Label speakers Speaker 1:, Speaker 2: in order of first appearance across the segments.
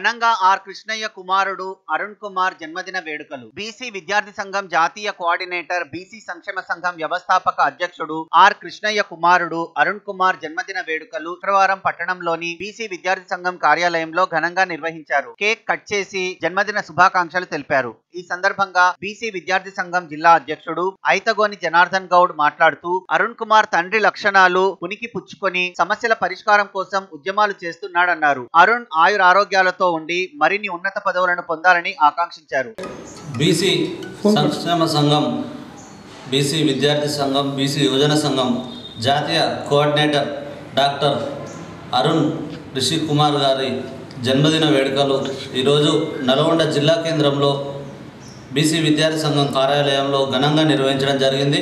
Speaker 1: ఘనంగా ఆర్ కృష్ణయ్య కుమారుడు అరుణ్ కుమార్ జన్మదిన వేడుకలు బీసీ విద్యార్థి సంఘం జాతీయ కోఆర్డినేటర్ బీసీ సంక్షేమ సంఘం వ్యవస్థాపక అధ్యక్షుడు ఆర్ కృష్ణయ్య కుమారుడు అరుణ్ కుమార్ జన్మదిన వేడుకలు శుక్రవారం పట్టణంలోని బీసీ విద్యార్థి సంఘం కార్యాలయంలో ఘనంగా నిర్వహించారు కేక్ కట్ చేసి జన్మదిన శుభాకాంక్షలు తెలిపారు ఈ సందర్భంగా బీసీ విద్యార్థి సంఘం జిల్లా అధ్యక్షుడు ఐతగోని జనార్దన్ గౌడ్ మాట్లాడుతూ అరుణ్ కుమార్ తండ్రి లక్షణాలు పునికి పుచ్చుకొని సమస్యల పరిష్కారం కోసం ఉద్యమాలు చేస్తున్నాడన్నారు అరుణ్ ఆయుర ఆరోగ్యాలతో ఉండి మరిన్ని ఉన్నత పదవులను పొందాలని ఆకాంక్షించారు
Speaker 2: బీసీ సంక్షేమ సంఘం బీసీ విద్యార్థి సంఘం బీసీ యువజన సంఘం జాతీయ కోఆర్డినేటర్ డాక్టర్ అరుణ్ రిషి కుమార్ గారి జన్మదిన వేడుకలు ఈరోజు నల్గొండ జిల్లా కేంద్రంలో బీసీ విద్యార్థి సంఘం కార్యాలయంలో ఘనంగా నిర్వహించడం జరిగింది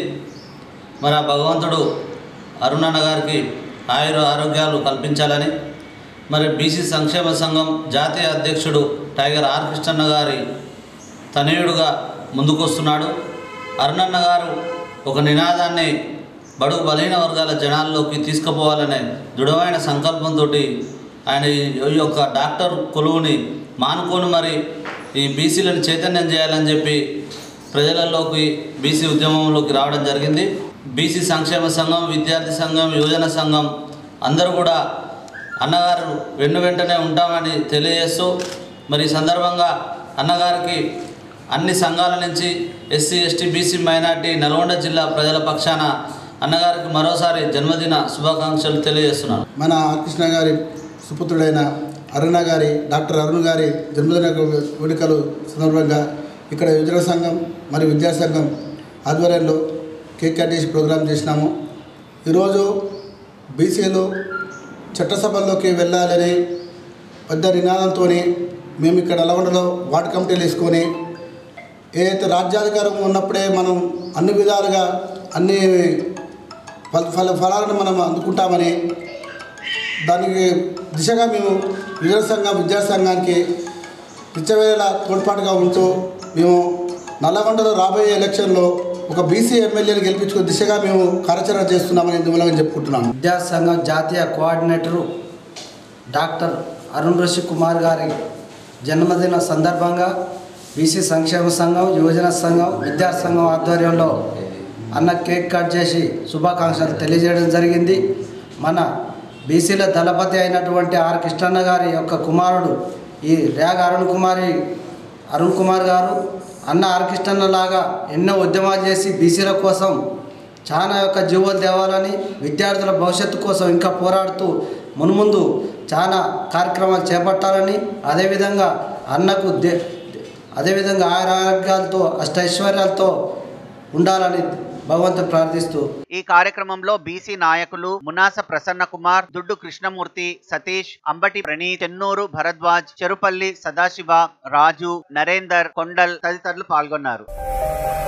Speaker 2: మరి ఆ భగవంతుడు అరుణ్ అన్న గారికి ఆయుర ఆరోగ్యాలు కల్పించాలని మరి బీసీ సంక్షేమ సంఘం జాతీయ అధ్యక్షుడు టైగర్ ఆర్ కృష్ణన్న గారి తనయుడుగా ముందుకొస్తున్నాడు అరుణన్న గారు ఒక నినాదాన్ని బడుగు బలహీన వర్గాల జనాల్లోకి తీసుకుపోవాలనే దృఢమైన సంకల్పంతో ఆయన ఈ యొక్క డాక్టర్ కొలువుని మానుకొని మరి ఈ బీసీలను చైతన్యం చేయాలని చెప్పి ప్రజలలోకి బీసీ ఉద్యమంలోకి రావడం జరిగింది బీసీ సంక్షేమ సంఘం విద్యార్థి సంఘం యువజన సంఘం అందరూ కూడా అన్నగారు వెన్ను వెంటనే ఉంటామని తెలియజేస్తూ మరి ఈ సందర్భంగా అన్నగారికి అన్ని సంఘాల నుంచి SC ST BC minority Nalgonda జిల్లా ప్రజల పక్షాన అన్నగారికి మరోసారి జన్మదిన శుభాకాంక్షలు తెలియజేస్తున్నాను
Speaker 3: మన కృష్ణ గారి సుపుత్రుడైన అరుణ గారి డాక్టర్ అరుణ్ గారి జన్మదిన వేడుకలు సందర్భంగా ఇక్కడ యువజన సంఘం మరియు విద్యా సంఘం ఆధ్వర్యంలో కేక్ కట్ చేసి ప్రోగ్రాం చేసినాము ఈరోజు బీసీలు చట్టసభల్లోకి వెళ్ళాలని పెద్ద నినాదంతో మేము ఇక్కడ నల్గొండలో వార్డు కమిటీలు వేసుకొని ఏదైతే రాజ్యాధికారం ఉన్నప్పుడే మనం అన్ని విధాలుగా అన్ని ఫల ఫల ఫలాలను మనం అందుకుంటామని దానికి దిశగా మేము యువజన సంఘం విద్యా సంఘానికి నిత్యవేళ తోడ్పాటుగా ఉంటూ మేము నల్లగొండలో రాబోయే ఎలక్షన్లో ఒక బీసీ ఎమ్మెల్యేని గెలిపించుకునే దిశగా మేము కార్యాచరణ చేస్తున్నామని ఇందుమూలంగా చెప్పుకుంటున్నాను
Speaker 4: విద్యా సంఘం జాతీయ కోఆర్డినేటరు డాక్టర్ అరుణ్ ఋషి కుమార్ గారి జన్మదిన సందర్భంగా బీసీ సంక్షేమ సంఘం యువజన సంఘం విద్యార్థి సంఘం ఆధ్వర్యంలో అన్న కేక్ కట్ చేసి శుభాకాంక్షలు తెలియజేయడం జరిగింది మన బీసీల దళపతి అయినటువంటి ఆర్ కృష్ణన్న గారి యొక్క కుమారుడు ఈ రేగ అరుణ్ కుమారి అరుణ్ కుమార్ గారు అన్న ఆర్ కృష్ణన్న లాగా ఎన్నో ఉద్యమాలు చేసి బీసీల కోసం చాలా యొక్క జీవోలు తేవాలని విద్యార్థుల భవిష్యత్తు కోసం ఇంకా పోరాడుతూ మున్ముందు చాలా కార్యక్రమాలు చేపట్టాలని అదేవిధంగా అన్నకు దే అదేవిధంగా ఆరోగ్యాలతో అష్టైశ్వర్యాలతో ఉండాలని భగవంతుని ప్రార్థిస్తూ
Speaker 1: ఈ కార్యక్రమంలో బీసీ నాయకులు మునాస ప్రసన్న కుమార్ దుడ్డు కృష్ణమూర్తి సతీష్ అంబటి ప్రణీత్ చెన్నూరు భరద్వాజ్ చెరుపల్లి సదాశివ రాజు నరేందర్ కొండల్ తదితరులు పాల్గొన్నారు